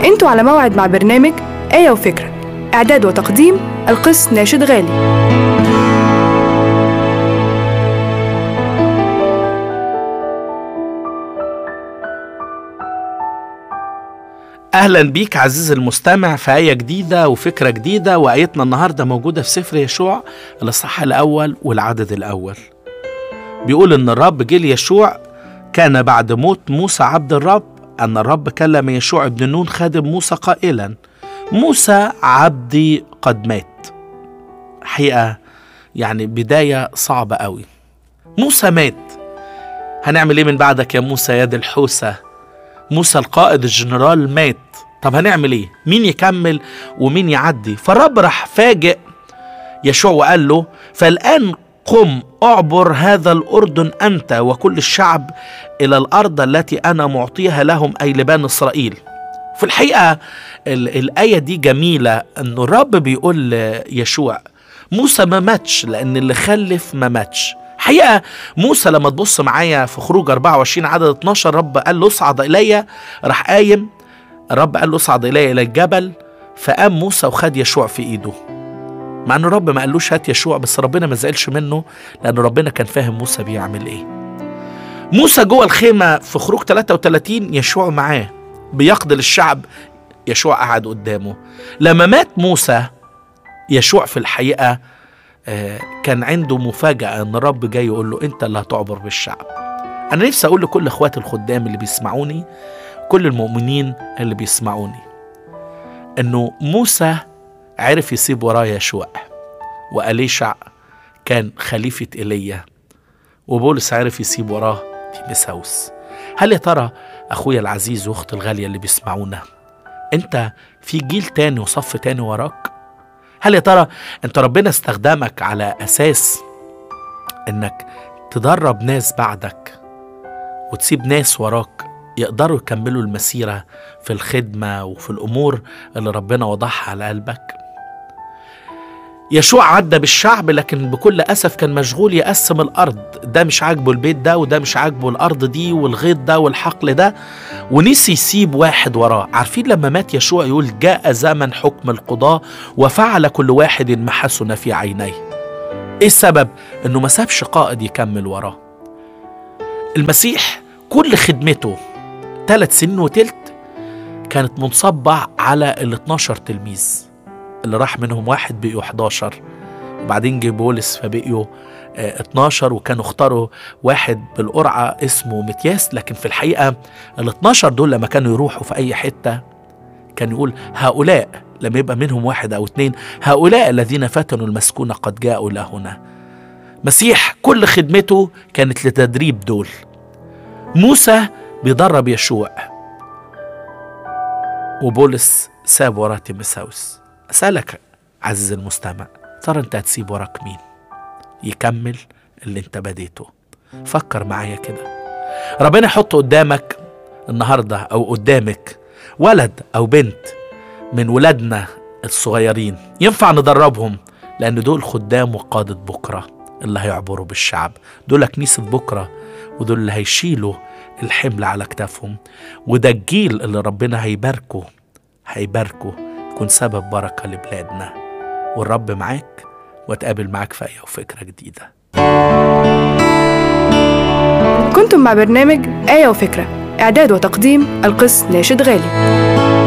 انتوا على موعد مع برنامج آية وفكرة إعداد وتقديم القس ناشد غالي اهلا بيك عزيزي المستمع في ايه جديده وفكره جديده وايتنا النهارده موجوده في سفر يشوع الاصحاح الاول والعدد الاول بيقول ان الرب جه ليشوع كان بعد موت موسى عبد الرب ان الرب كلم يشوع ابن نون خادم موسى قائلا موسى عبدي قد مات حقيقه يعني بدايه صعبه قوي موسى مات هنعمل ايه من بعدك يا موسى يا دي الحوسه موسى القائد الجنرال مات طب هنعمل ايه مين يكمل ومين يعدي فالرب راح فاجئ يشوع وقال له فالآن قم اعبر هذا الأردن أنت وكل الشعب إلى الأرض التي أنا معطيها لهم أي لبان إسرائيل في الحقيقة ال- الآية دي جميلة أنه الرب بيقول يشوع موسى ما ماتش لأن اللي خلف ما ماتش حقيقة موسى لما تبص معايا في خروج 24 عدد 12 رب قال له اصعد إلي راح قايم الرب قال له اصعد إلي إلى الجبل فقام موسى وخد يشوع في إيده مع ان الرب ما قالوش هات يشوع بس ربنا ما زعلش منه لان ربنا كان فاهم موسى بيعمل ايه موسى جوه الخيمه في خروج 33 يشوع معاه بيقضي الشعب يشوع قعد قدامه لما مات موسى يشوع في الحقيقه آه، كان عنده مفاجاه ان الرب جاي يقول له انت اللي هتعبر بالشعب انا نفسي اقول لكل اخواتي الخدام اللي بيسمعوني كل المؤمنين اللي بيسمعوني انه موسى عرف يسيب وراه يشوع وأليشع كان خليفة إيليا وبولس عرف يسيب وراه تيمساوس هل يا ترى أخويا العزيز وأختي الغالية اللي بيسمعونا أنت في جيل تاني وصف تاني وراك هل يا ترى أنت ربنا استخدمك على أساس إنك تدرب ناس بعدك وتسيب ناس وراك يقدروا يكملوا المسيرة في الخدمة وفي الأمور اللي ربنا وضعها على قلبك يشوع عدى بالشعب لكن بكل أسف كان مشغول يقسم الأرض ده مش عاجبه البيت ده وده مش عاجبه الأرض دي والغيط ده والحقل ده ونسي يسيب واحد وراه عارفين لما مات يشوع يقول جاء زمن حكم القضاة وفعل كل واحد ما حسن في عينيه ايه السبب انه ما سابش قائد يكمل وراه المسيح كل خدمته ثلاث سنين وتلت كانت منصبة على ال 12 تلميذ اللي راح منهم واحد بقيوا 11 وبعدين جه بولس فبقيوا آه، 12 وكانوا اختاروا واحد بالقرعة اسمه متياس لكن في الحقيقة ال 12 دول لما كانوا يروحوا في أي حتة كان يقول هؤلاء لما يبقى منهم واحد أو اتنين هؤلاء الذين فتنوا المسكونة قد جاءوا إلى هنا مسيح كل خدمته كانت لتدريب دول موسى بيدرب يشوع وبولس ساب وراه تيمساوس أسألك عزيزي المستمع ترى أنت هتسيب وراك مين يكمل اللي أنت بديته فكر معايا كده ربنا يحط قدامك النهاردة أو قدامك ولد أو بنت من ولادنا الصغيرين ينفع ندربهم لأن دول خدام وقادة بكرة اللي هيعبروا بالشعب دول كنيسة بكرة ودول اللي هيشيلوا الحمل على كتافهم وده الجيل اللي ربنا هيباركه هيباركه يكون سبب بركة لبلادنا والرب معاك واتقابل معاك في أي فكرة جديدة كنتم مع برنامج آية وفكرة إعداد وتقديم القس ناشد غالي